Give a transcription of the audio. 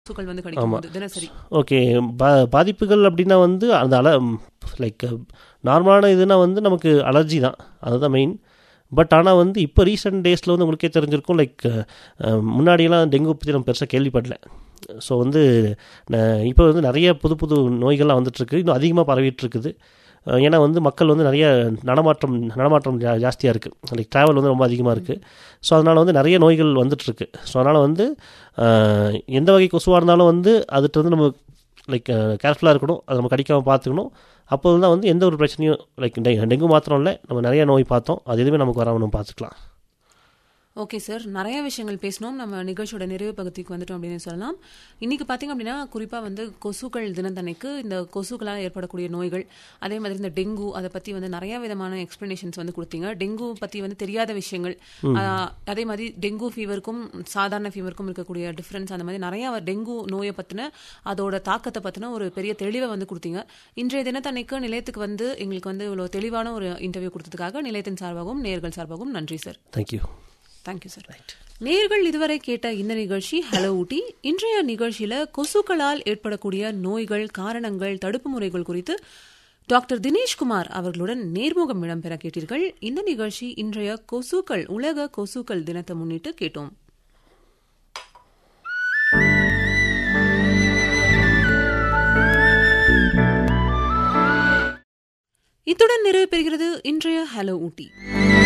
கொசுக்கள் வந்து கடிக்கும் போது தினசரி ஓகே பா பாதிப்புகள் அப்படின்னா வந்து அந்த அல லைக் நார்மலான இதுனா வந்து நமக்கு அலர்ஜி தான் அதுதான் மெயின் பட் ஆனால் வந்து இப்போ ரீசெண்ட் டேஸில் வந்து உங்களுக்கே தெரிஞ்சிருக்கும் லைக் முன்னாடியெல்லாம் டெங்கு பற்றி நம்ம பெருசாக கேள்விப்படல ஸோ வந்து இப்போ வந்து நிறைய புது புது நோய்கள்லாம் வந்துட்டுருக்கு இன்னும் அதிகமாக பரவிட்டு இருக்குது அஹ் ஏன்னா வந்து மக்கள் வந்து நிறைய நடமாட்டம் நடமாட்டம் ஜா ஜாஸ்தியாக இருக்குது லைக் ட்ராவல் வந்து ரொம்ப அதிகமாக இருக்குது ஸோ அதனால் வந்து நிறைய நோய்கள் வந்துட்டுருக்கு ஸோ அதனால் வந்து அஹ், எந்த வகை கொசுவாக இருந்தாலும் வந்து அதுட்டு வந்து நம்ம லைக் கேர்ஃபுல்லாக இருக்கணும் அதை நம்ம கடிக்காமல் பார்த்துக்கணும் அப்போ தான் வந்து எந்த ஒரு பிரச்சனையும் லைக் டெங்கு மாத்திரம் இல்லை நம்ம நிறைய நோய் பார்த்தோம் அது எதுவுமே நமக்கு வராமல் நம்ம பார்த்துக்கலாம் ஓகே சார் நிறைய விஷயங்கள் பேசணும் நம்ம நிகழ்ச்சியோட நிறைவு பகுதிக்கு வந்துட்டோம் அப்படின்னு சொல்லலாம் இன்னைக்கு பார்த்தீங்க அப்படின்னா குறிப்பாக வந்து கொசுக்கள் தினத்தன்னைக்கு இந்த கொசுக்களால் ஏற்படக்கூடிய நோய்கள் அதே மாதிரி இந்த டெங்கு அதை பற்றி வந்து நிறைய விதமான எக்ஸ்பிளனேஷன்ஸ் வந்து கொடுத்தீங்க டெங்கு பற்றி வந்து தெரியாத விஷயங்கள் ஆஹ், அதே மாதிரி டெங்கு ஃபீவருக்கும் சாதாரண ஃபீவருக்கும் இருக்கக்கூடிய டிஃப்ரென்ஸ் அந்த மாதிரி நிறைய டெங்கு நோயை பற்றின அதோட தாக்கத்தை பற்றின ஒரு பெரிய தெளிவை வந்து கொடுத்தீங்க இன்றைய தினத்தன்னைக்கு நிலையத்துக்கு வந்து எங்களுக்கு வந்து இவ்வளோ தெளிவான ஒரு இன்டர்வியூ கொடுத்ததுக்காக நிலையத்தின் சார்பாகவும் நேர்கள் சார்பாகவும் நன்றி சார் தேங்க்யூ தேங்க்யூ சார் நேர்கள் இதுவரை கேட்ட இந்த நிகழ்ச்சி ஹலோ ஊட்டி இன்றைய நிகழ்ச்சியில கொசுக்களால் ஏற்படக்கூடிய நோய்கள் காரணங்கள் தடுப்பு முறைகள் குறித்து டாக்டர் தினேஷ்குமார் அவர்களுடன் நேர்முகம் இடம்பெற கேட்டீர்கள் இந்த நிகழ்ச்சி இன்றைய கொசுக்கள் உலக கொசுக்கள் தினத்தை முன்னிட்டு கேட்டோம் இத்துடன் நிறைவு பெறுகிறது இன்றைய ஹலோ ஊட்டி